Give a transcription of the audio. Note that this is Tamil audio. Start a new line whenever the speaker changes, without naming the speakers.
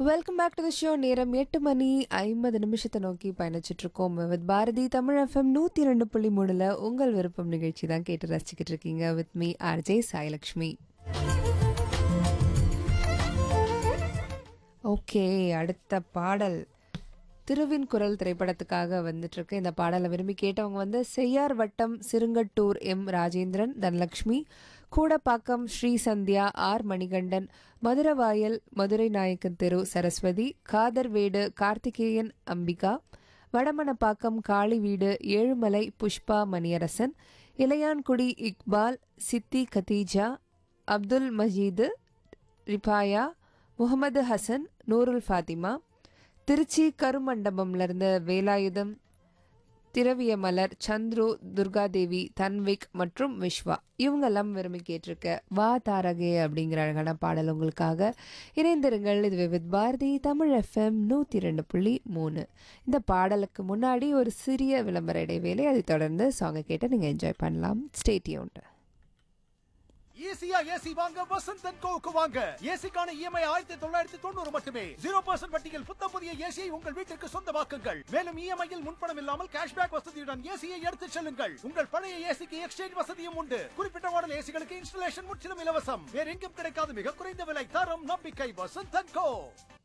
welcome back to the show நேரம் எட்டு மணி ஐம்பது நிமிஷத்தை நோக்கி பயணிச்சுட்டு இருக்கோம் வித் பாரதி தமிழ் எஃப்எம் நூற்றி ரெண்டு புள்ளி மூணுல உங்கள் விருப்பம் நிகழ்ச்சி தான் கேட்டு ரசிச்சுக்கிட்டு இருக்கீங்க with me RJ Sailakshmi okay அடுத்த பாடல் திருவின் குரல் திரைப்படத்துக்காக வந்துட்டு இருக்கு இந்த பாடலை விரும்பி கேட்டவங்க வந்து செய்யார் வட்டம் சிறுங்கட்டூர் எம் ராஜேந்திரன் தனலக்ஷ்மி கூடப்பாக்கம் ஸ்ரீ சந்தியா ஆர் மணிகண்டன் மதுரவாயல் மதுரை நாயக்கன் தெரு சரஸ்வதி காதர்வேடு கார்த்திகேயன் அம்பிகா வடமணப்பாக்கம் காளி வீடு ஏழுமலை புஷ்பா மணியரசன் இளையான்குடி இக்பால் சித்தி கதீஜா அப்துல் மஜீது ரிபாயா முகமது ஹசன் நூருல் ஃபாத்திமா திருச்சி கருமண்டபம்ல இருந்து வேலாயுதம் திரவிய மலர் சந்துரு துர்காதேவி தன்விக் மற்றும் விஸ்வா இவங்கெல்லாம் விரும்பி கேட்டிருக்க வா தாரகே அப்படிங்கிற அழகான பாடல் உங்களுக்காக இணைந்திருங்கள் இது வித் பாரதி தமிழ் எஃப்எம் நூற்றி ரெண்டு புள்ளி மூணு இந்த பாடலுக்கு முன்னாடி ஒரு சிறிய விளம்பர இடைவேளை அதை தொடர்ந்து சாங்கை கேட்டு நீங்கள் என்ஜாய் பண்ணலாம் ஸ்டேட்யூன்ட்டு
ஈஸியா ஏசி வாங்க வசந்த் அண்ட் கோவுக்கு வாங்க ஏசிக்கான இஎம்ஐ ஆயிரத்தி தொள்ளாயிரத்தி தொண்ணூறு மட்டுமே ஜீரோ பர்சன்ட் வட்டியில் புத்தம் புதிய ஏசியை உங்கள் வீட்டிற்கு சொந்தமாக்குங்கள் மேலும் இஎம்ஐயில் முன்பணம் இல்லாமல் கேஷ்பேக் வசதியுடன் ஏசியை எடுத்துச் செல்லுங்கள் உங்கள் பழைய ஏசிக்கு எக்ஸ்சேஞ்ச் வசதியும் உண்டு குறிப்பிட்ட மாடல் ஏசிகளுக்கு இன்ஸ்டலேஷன் முற்றிலும் இலவசம் வேற எங்கும் கிடைக்காத மிக குறைந்த விலை தரம் நம்பிக்கை வசந்த் அண்ட் கோ